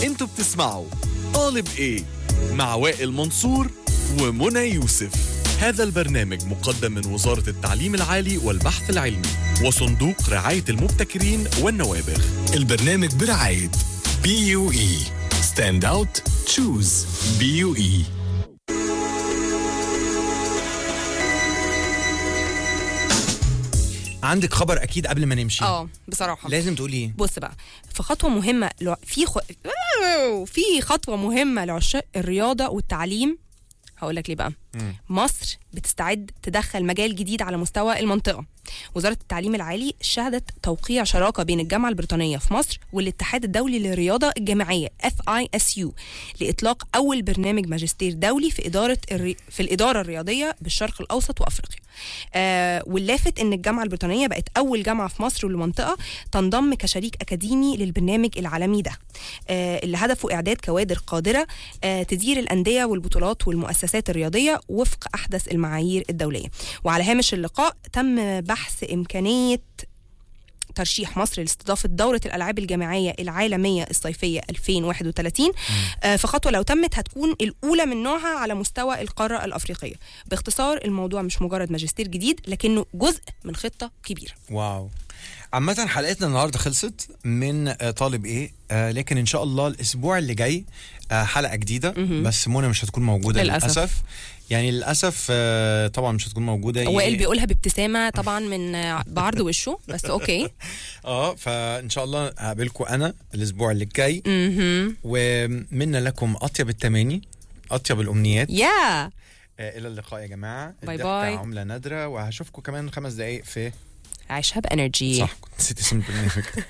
انتوا بتسمعوا طالب ايه مع وائل منصور ومنى يوسف هذا البرنامج مقدم من وزارة التعليم العالي والبحث العلمي وصندوق رعاية المبتكرين والنوابغ البرنامج برعاية بي يو اي ستاند اوت تشوز بي يو اي عندك خبر اكيد قبل ما نمشي اه بصراحه لازم تقولي ايه بص بقى في خطوه مهمه لع... في خ... في خطوه مهمه لعشاق الرياضه والتعليم هقول لك ليه بقى مصر بتستعد تدخل مجال جديد على مستوى المنطقه وزاره التعليم العالي شهدت توقيع شراكه بين الجامعه البريطانيه في مصر والاتحاد الدولي للرياضه الجامعيه FISU لاطلاق اول برنامج ماجستير دولي في اداره الري... في الاداره الرياضيه بالشرق الاوسط وافريقيا آه واللافت ان الجامعه البريطانيه بقت اول جامعه في مصر والمنطقه تنضم كشريك اكاديمي للبرنامج العالمي ده آه اللي هدفه اعداد كوادر قادره آه تدير الانديه والبطولات والمؤسسات الرياضيه وفق احدث المعايير الدوليه وعلى هامش اللقاء تم بحث امكانيه ترشيح مصر لاستضافة دورة الألعاب الجامعية العالمية الصيفية 2031 آه في خطوة لو تمت هتكون الأولى من نوعها على مستوى القارة الأفريقية باختصار الموضوع مش مجرد ماجستير جديد لكنه جزء من خطة كبيرة واو عامة حلقتنا النهارده خلصت من آه، طالب ايه آه لكن ان شاء الله الاسبوع اللي جاي آه حلقة جديدة بس منى مش هتكون موجودة للأسف. للأسف, يعني للأسف آه طبعا مش هتكون موجودة وائل بيقولها بابتسامة طبعا من آه، بعرض وشه بس أوكي اه فان شاء الله هقابلكم انا الاسبوع اللي جاي مهم. ومنا لكم اطيب التماني اطيب الامنيات يا آه الى اللقاء يا جماعه باي الضحكة باي. عمله نادره وهشوفكم كمان خمس دقائق في عيشها بانرجي صح كنت نسيت اسم البرنامج